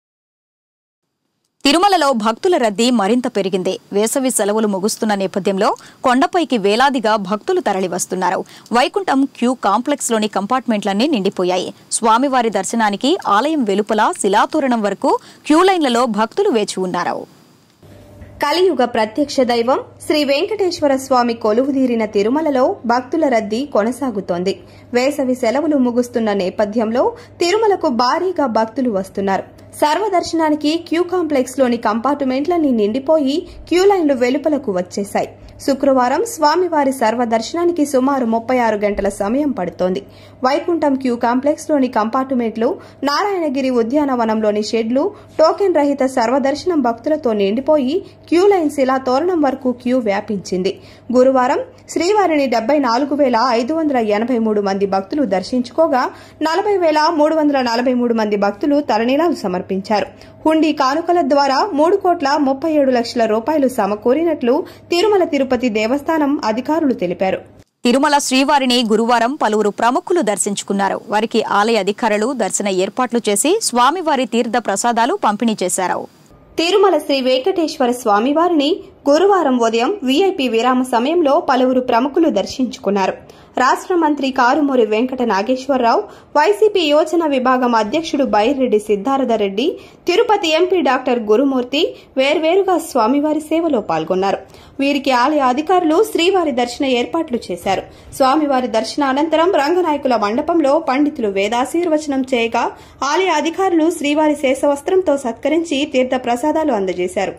తిరుమలలో భక్తుల రద్దీ మరింత పెరిగింది వేసవి సెలవులు ముగుస్తున్న నేపథ్యంలో కొండపైకి వేలాదిగా భక్తులు తరలివస్తున్నారు వైకుంఠం క్యూ కాంప్లెక్స్లోని కంపార్ట్మెంట్లన్నీ నిండిపోయాయి స్వామివారి దర్శనానికి ఆలయం వెలుపల శిలాతోరణం వరకు క్యూ లైన్లలో భక్తులు వేచి ఉన్నారు కలియుగ ప్రత్యక్ష దైవం శ్రీ వెంకటేశ్వర స్వామి కొలువుదీరిన తిరుమలలో భక్తుల రద్దీ కొనసాగుతోంది వేసవి సెలవులు ముగుస్తున్న నేపథ్యంలో తిరుమలకు భారీగా భక్తులు వస్తున్నారు సర్వదర్శనానికి క్యూ కాంప్లెక్స్ లోని కంపార్ట్మెంట్లన్నీ నిండిపోయి క్యూ లైన్లు వెలుపలకు వచ్చేశాయి శుక్రవారం స్వామివారి సర్వదర్శనానికి సుమారు ముప్పై ఆరు గంటల సమయం పడుతోంది వైకుంఠం క్యూ కాంప్లెక్స్ లోని కంపార్ట్మెంట్లు నారాయణగిరి ఉద్యానవనంలోని షెడ్లు టోకెన్ రహిత సర్వదర్శనం భక్తులతో నిండిపోయి క్యూ లైన్స్ ఇలా తోరణం వరకు క్యూ వ్యాపించింది గురువారం శ్రీవారిని డెబ్బై నాలుగు వేల ఐదు వందల ఎనభై మూడు మంది భక్తులు దర్శించుకోగా నలభై వేల మూడు వందల నలభై మూడు మంది భక్తులు తలనీలాలు సమర్పించారు హుండీ కానుకల ద్వారా మూడు కోట్ల ముప్పై ఏడు లక్షల రూపాయలు సమకూరినట్లు తిరుమల తిరుపతి దేవస్థానం అధికారులు తెలిపారు తిరుమల శ్రీవారిని గురువారం పలువురు ప్రముఖులు దర్శించుకున్నారు వారికి ఆలయ అధికారులు దర్శన ఏర్పాట్లు చేసి స్వామివారి తీర్థ ప్రసాదాలు పంపిణీ చేశారు తిరుమల శ్రీ వెంకటేశ్వర స్వామివారిని గురువారం ఉదయం వీఐపీ విరామ సమయంలో పలువురు ప్రముఖులు దర్శించుకున్నారు రాష్ట్ర మంత్రి కారుమూరి వెంకట నాగేశ్వరరావు వైసీపీ యోజన విభాగం అధ్యక్షుడు బైరెడ్డి సిద్ధార్థ రెడ్డి తిరుపతి ఎంపీ డాక్టర్ గురుమూర్తి వేర్వేరుగా స్వామివారి సేవలో పాల్గొన్నారు వీరికి ఆలయ అధికారులు శ్రీవారి దర్శన ఏర్పాట్లు చేశారు స్వామివారి దర్శన అనంతరం రంగనాయకుల మండపంలో పండితులు వేదాశీర్వచనం చేయగా ఆలయ అధికారులు శ్రీవారి శేషవస్త్రంతో సత్కరించి తీర్థ ప్రసాదాలు అందజేశారు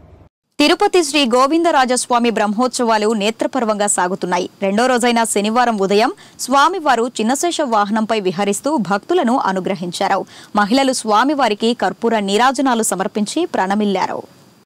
తిరుపతి శ్రీ గోవిందరాజస్వామి బ్రహ్మోత్సవాలు నేత్రపర్వంగా సాగుతున్నాయి రెండో రోజైన శనివారం ఉదయం స్వామివారు చిన్నశేష వాహనంపై విహరిస్తూ భక్తులను అనుగ్రహించారు మహిళలు స్వామివారికి కర్పూర నీరాజనాలు సమర్పించి ప్రణమిల్లారు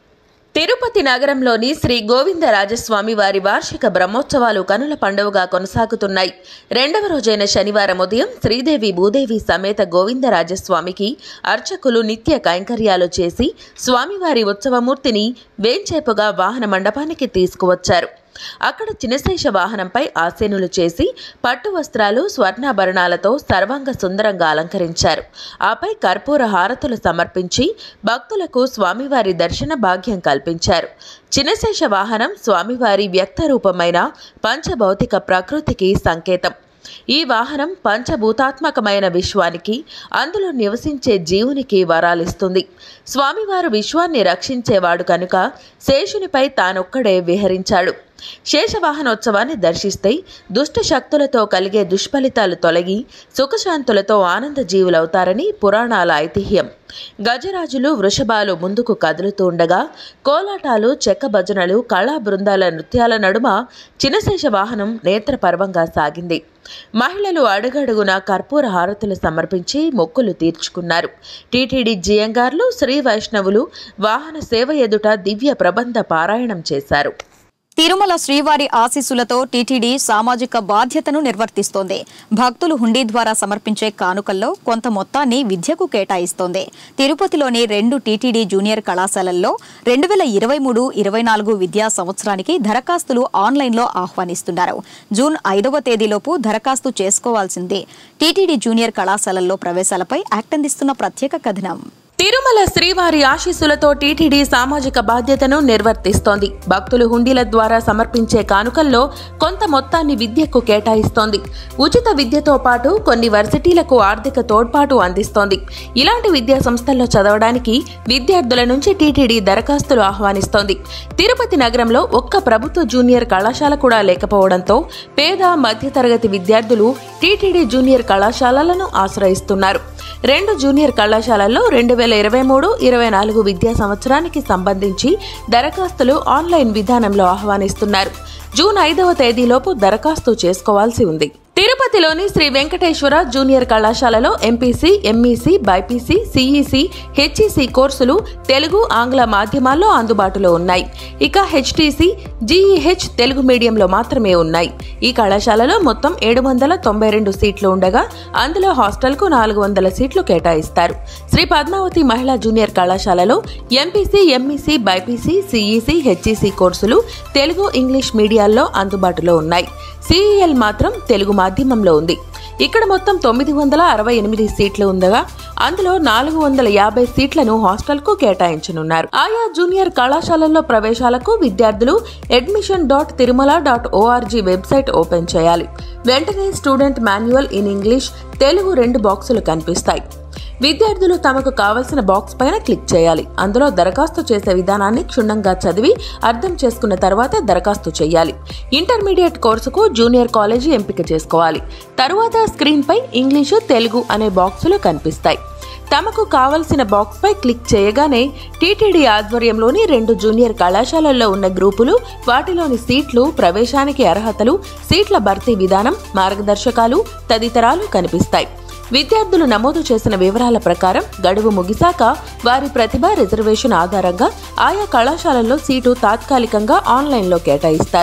తిరుపతి నగరంలోని శ్రీ గోవిందరాజస్వామి వారి వార్షిక బ్రహ్మోత్సవాలు కనుల పండువగా కొనసాగుతున్నాయి రెండవ రోజైన శనివారం ఉదయం శ్రీదేవి భూదేవి సమేత గోవిందరాజస్వామికి అర్చకులు నిత్య కైంకర్యాలు చేసి స్వామివారి ఉత్సవమూర్తిని వేంచేపుగా వాహన మండపానికి తీసుకువచ్చారు అక్కడ చినశేష వాహనంపై ఆసీనులు చేసి పట్టు వస్త్రాలు స్వర్ణాభరణాలతో సర్వాంగ సుందరంగా అలంకరించారు ఆపై కర్పూర హారతులు సమర్పించి భక్తులకు స్వామివారి దర్శన భాగ్యం కల్పించారు చినశేష వాహనం స్వామివారి వ్యక్త రూపమైన పంచభౌతిక ప్రకృతికి సంకేతం ఈ వాహనం పంచభూతాత్మకమైన విశ్వానికి అందులో నివసించే జీవునికి వరాలిస్తుంది స్వామివారు విశ్వాన్ని రక్షించేవాడు కనుక శేషునిపై తానొక్కడే విహరించాడు శేషవాహనోత్సవాన్ని దర్శిస్తే దుష్ట శక్తులతో కలిగే దుష్ఫలితాలు తొలగి సుఖశాంతులతో ఆనంద జీవులవుతారని పురాణాల ఐతిహ్యం గజరాజులు వృషభాలు ముందుకు కదులుతూ ఉండగా కోలాటాలు చెక్క భజనలు కళా బృందాల నృత్యాల నడుమ చినశేష వాహనం నేత్రపర్వంగా సాగింది మహిళలు అడుగడుగున కర్పూర హారతులు సమర్పించి మొక్కులు తీర్చుకున్నారు టీటీడీ జియంగార్లు శ్రీ వైష్ణవులు వాహన సేవ ఎదుట దివ్య ప్రబంధ పారాయణం చేశారు తిరుమల శ్రీవారి ఆశీస్సులతో టీటీడీ సామాజిక బాధ్యతను నిర్వర్తిస్తోంది భక్తులు హుండీ ద్వారా సమర్పించే కానుకల్లో కొంత మొత్తాన్ని విద్యకు కేటాయిస్తోంది తిరుపతిలోని రెండు టీటీడీ జూనియర్ కళాశాలల్లో రెండు వేల ఇరవై మూడు ఇరవై నాలుగు విద్యా సంవత్సరానికి దరఖాస్తులు ఆన్లైన్లో ఆహ్వానిస్తున్నారు జూన్ ఐదవ తేదీలోపు దరఖాస్తు చేసుకోవాల్సిందే టీటీడీ జూనియర్ కళాశాలల్లో ప్రవేశాలపై యాక్ట్ అందిస్తున్న ప్రత్యేక కథనం తిరుమల శ్రీవారి ఆశీస్సులతో టీటీడీ సామాజిక బాధ్యతను నిర్వర్తిస్తోంది భక్తులు హుండీల ద్వారా సమర్పించే కానుకల్లో కొంత మొత్తాన్ని విద్యకు కేటాయిస్తోంది ఉచిత విద్యతో పాటు కొన్ని వర్సిటీలకు ఆర్థిక తోడ్పాటు అందిస్తోంది ఇలాంటి విద్యా సంస్థల్లో చదవడానికి విద్యార్థుల నుంచి టీటీడీ దరఖాస్తులు ఆహ్వానిస్తోంది తిరుపతి నగరంలో ఒక్క ప్రభుత్వ జూనియర్ కళాశాల కూడా లేకపోవడంతో పేద మధ్యతరగతి విద్యార్థులు టీటీడీ జూనియర్ కళాశాలలను ఆశ్రయిస్తున్నారు రెండు జూనియర్ కళాశాలల్లో రెండు వేల ఇరవై మూడు ఇరవై నాలుగు విద్యా సంవత్సరానికి సంబంధించి దరఖాస్తులు ఆన్లైన్ విధానంలో ఆహ్వానిస్తున్నారు జూన్ ఐదవ తేదీలోపు దరఖాస్తు చేసుకోవాల్సి ఉంది తిరుపతిలోని శ్రీ వెంకటేశ్వర జూనియర్ కళాశాలలో MPC MEC BiPC CEC HEC కోర్సులు తెలుగు ఆంగ్ల మాధ్యమాల్లో అందుబాటులో ఉన్నాయి ఇక హెచ్టీసీ జీఈహెచ్ తెలుగు మీడియంలో మాత్రమే ఉన్నాయి ఈ కళాశాలలో మొత్తం ఏడు వందల తొంభై రెండు సీట్లు ఉండగా అందులో హాస్టల్కు నాలుగు వందల సీట్లు కేటాయిస్తారు శ్రీ పద్మావతి మహిళా జూనియర్ కళాశాలలో MPC MEC BiPC CEC HEC కోర్సులు తెలుగు ఇంగ్లీష్ మీడియాల్లో అందుబాటులో ఉన్నాయి సిఈఎల్ మాత్రం తెలుగు మాధ్యమంలో ఉంది ఇక్కడ మొత్తం తొమ్మిది వందల అరవై ఎనిమిది సీట్లు ఉండగా అందులో నాలుగు వందల యాభై సీట్లను హాస్టల్కు కేటాయించనున్నారు ఆయా జూనియర్ కళాశాలల్లో ప్రవేశాలకు విద్యార్థులు admission dot Tirumala dot ORG website open చేయాలి వెంటనే student manual in English Telugu రెండు బాక్సులు కనిపిస్తాయి విద్యార్థులు తమకు కావలసిన బాక్స్ పైన క్లిక్ చేయాలి అందులో దరఖాస్తు చేసే విధానాన్ని క్షుణ్ణంగా చదివి అర్థం చేసుకున్న తర్వాత దరఖాస్తు చేయాలి ఇంటర్మీడియట్ కోర్సుకు జూనియర్ కాలేజీ ఎంపిక చేసుకోవాలి తరువాత స్క్రీన్పై ఇంగ్లీషు తెలుగు అనే బాక్సులు కనిపిస్తాయి తమకు కావలసిన బాక్స్ పై క్లిక్ చేయగానే టీటీడీ ఆధ్వర్యంలోని రెండు జూనియర్ కళాశాలల్లో ఉన్న గ్రూపులు వాటిలోని సీట్లు ప్రవేశానికి అర్హతలు సీట్ల భర్తీ విధానం మార్గదర్శకాలు తదితరాలు కనిపిస్తాయి విద్యార్థులు నమోదు చేసిన వివరాల ప్రకారం గడువు ముగిశాక వారి ప్రతిభ రిజర్వేషన్ ఆధారంగా ఆయా కళాశాలల్లో సీటు తాత్కాలికంగా ఆన్లైన్లో కేటాయిస్తారు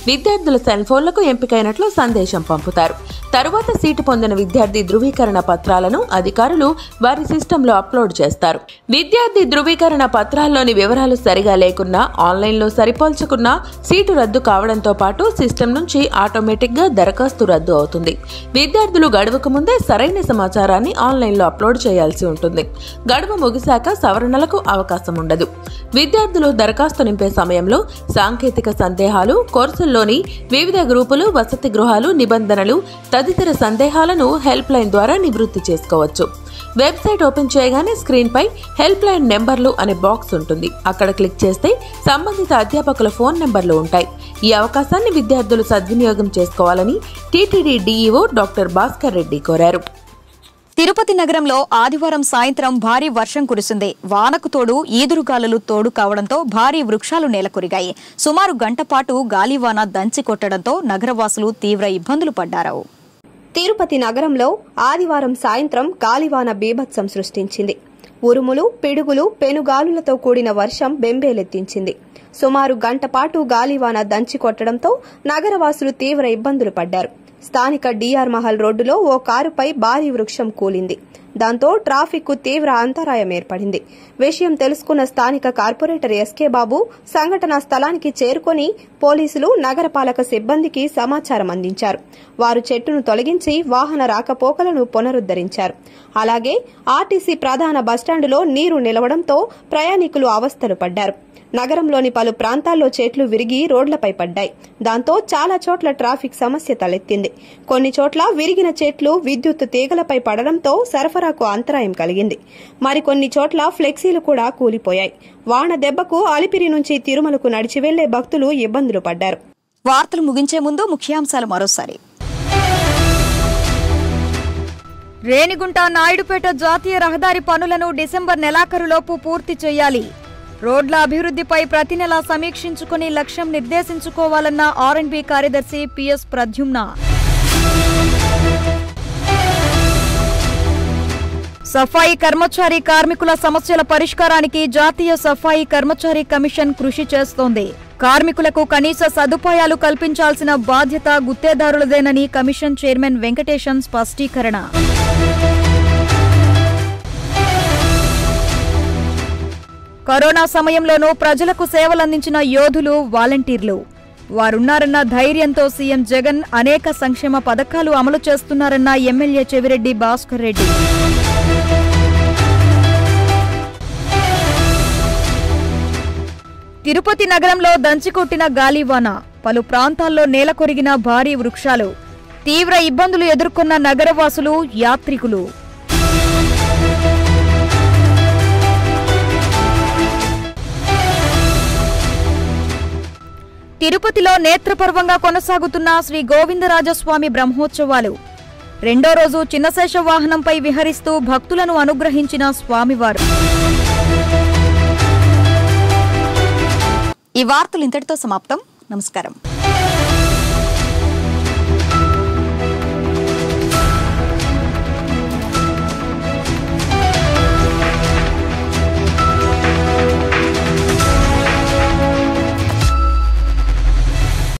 విద్యార్థుల సెల్ ఫోన్లకు ఎంపికైనట్లు సందేశం పంపుతారు తరువాత సీటు పొందిన విద్యార్థి ధృవీకరణ పత్రాలను అధికారులు వారి సిస్టంలో అప్లోడ్ చేస్తారు విద్యార్థి ధృవీకరణ పత్రాల్లోని వివరాలు సరిగా లేకున్నా ఆన్లైన్లో సరిపోల్చుకున్నా సీటు రద్దు కావడంతో పాటు సిస్టమ్ నుంచి ఆటోమేటిక్గా దరఖాస్తు రద్దు అవుతుంది విద్యార్థులు గడువుకు ముందే సరైన సమాచారాన్ని ఆన్లైన్లో అప్లోడ్ చేయాల్సి ఉంటుంది గడువు ముగిశాక సవరణలకు అవకాశం ఉండదు విద్యార్థులు దరఖాస్తు నింపే సమయంలో సాంకేతిక సందేహాలు కోర్సుల్లోని వివిధ గ్రూపులు వసతి గృహాలు నిబంధనలు తదితర సందేహాలను హెల్ప్ లైన్ ద్వారా నివృత్తి చేసుకోవచ్చు వెబ్సైట్ ఓపెన్ చేయగానే స్క్రీన్ పై హెల్ప్ లైన్ నెంబర్లు అనే బాక్స్ ఉంటుంది అక్కడ క్లిక్ చేస్తే సంబంధిత అధ్యాపకుల ఫోన్ నెంబర్లు ఉంటాయి ఈ అవకాశాన్ని విద్యార్థులు సద్వినియోగం చేసుకోవాలని TTD DEO doctor Bhaskar Reddy కోరారు తిరుపతి నగరంలో ఆదివారం సాయంత్రం భారీ వర్షం కురిసింది వానకు తోడు ఈదురుగాలులు తోడు కావడంతో భారీ వృక్షాలు నేలకొరిగాయి సుమారు గంట పాటు గాలివాన దంచి కొట్టడంతో నగరవాసులు తీవ్ర ఇబ్బందులు పడ్డారు తిరుపతి నగరంలో ఆదివారం సాయంత్రం గాలివాన బీభత్సం సృష్టించింది ఉరుములు పిడుగులు పెనుగాలులతో కూడిన వర్షం బెంబేలెత్తించింది సుమారు గంట పాటు గాలివాన దంచి కొట్టడంతో నగరవాసులు తీవ్ర ఇబ్బందులు పడ్డారు స్థానిక డిఆర్ మహల్ రోడ్డులో ఓ కారుపై భారీ వృక్షం కూలింది దాంతో ట్రాఫిక్ కు తీవ్ర అంతరాయం ఏర్పడింది విషయం తెలుసుకున్న స్థానిక కార్పొరేటర్ ఎస్కే బాబు సంఘటనా స్థలానికి చేరుకొని పోలీసులు నగరపాలక సిబ్బందికి సమాచారం అందించారు వారు చెట్టును తొలగించి వాహన రాకపోకలను పునరుద్దరించారు అలాగే ఆర్టీసీ ప్రధాన బస్టాండులో నీరు నిలవడంతో ప్రయాణికులు అవస్థలు పడ్డారు నగరంలోని పలు ప్రాంతాల్లో చెట్లు విరిగి రోడ్లపై పడ్డాయి దాంతో చాలా చోట్ల ట్రాఫిక్ సమస్య తలెత్తింది కొన్ని చోట్ల విరిగిన చెట్లు విద్యుత్ తీగలపై పడడంతో సరఫరాకు అంతరాయం కలిగింది మరికొన్ని చోట్ల ఫ్లెక్సీలు కూడా కూలిపోయాయి వాన దెబ్బకు అలిపిరి నుంచి తిరుమలకు నడిచి వెళ్లే భక్తులు ఇబ్బందులు పడ్డారు వార్తలు ముగించే ముందు ముఖ్యాంశాలు మరోసారి రేణిగుంట నాయుడుపేట జాతీయ రహదారి పనులను డిసెంబర్ నెలాఖరులోపు పూర్తి చేయాలి రోడ్ల అభివృద్ధిపై ప్రతి నెలా సమీక్షించుకుని లక్ష్యం నిర్దేశించుకోవాలన్న ఆర్ఎండ్బి కార్యదర్శి పిఎస్ ప్రద్యుమ్న సఫాయి కర్మచారి కార్మికుల సమస్యల పరిష్కారానికి జాతీయ సఫాయి కర్మచారి కమిషన్ కృషి చేస్తోంది కార్మికులకు కనీస సదుపాయాలు కల్పించాల్సిన బాధ్యత గుత్తేదారులదేనని కమిషన్ చైర్మన్ వెంకటేశన్ స్పష్టీకరణ కరోనా సమయంలోనూ ప్రజలకు సేవలందించిన యోధులు వాలంటీర్లు వారున్నారన్న ధైర్యంతో సీఎం జగన్ అనేక సంక్షేమ పథకాలు అమలు చేస్తున్నారన్న ఎమ్మెల్యే చెవిరెడ్డి భాస్కర్ రెడ్డి తిరుపతి నగరంలో దంచికొట్టిన గాలివాన పలు ప్రాంతాల్లో నేలకొరిగిన భారీ వృక్షాలు తీవ్ర ఇబ్బందులు ఎదుర్కొన్న నగరవాసులు యాత్రికులు తిరుపతిలో నేత్రపర్వంగా కొనసాగుతున్న శ్రీ గోవిందరాజస్వామి బ్రహ్మోత్సవాలు రెండో రోజు చిన్నశేష వాహనంపై విహరిస్తూ భక్తులను అనుగ్రహించిన స్వామివారు ఈ వార్తలు ఇంతటితో సమాప్తం నమస్కారం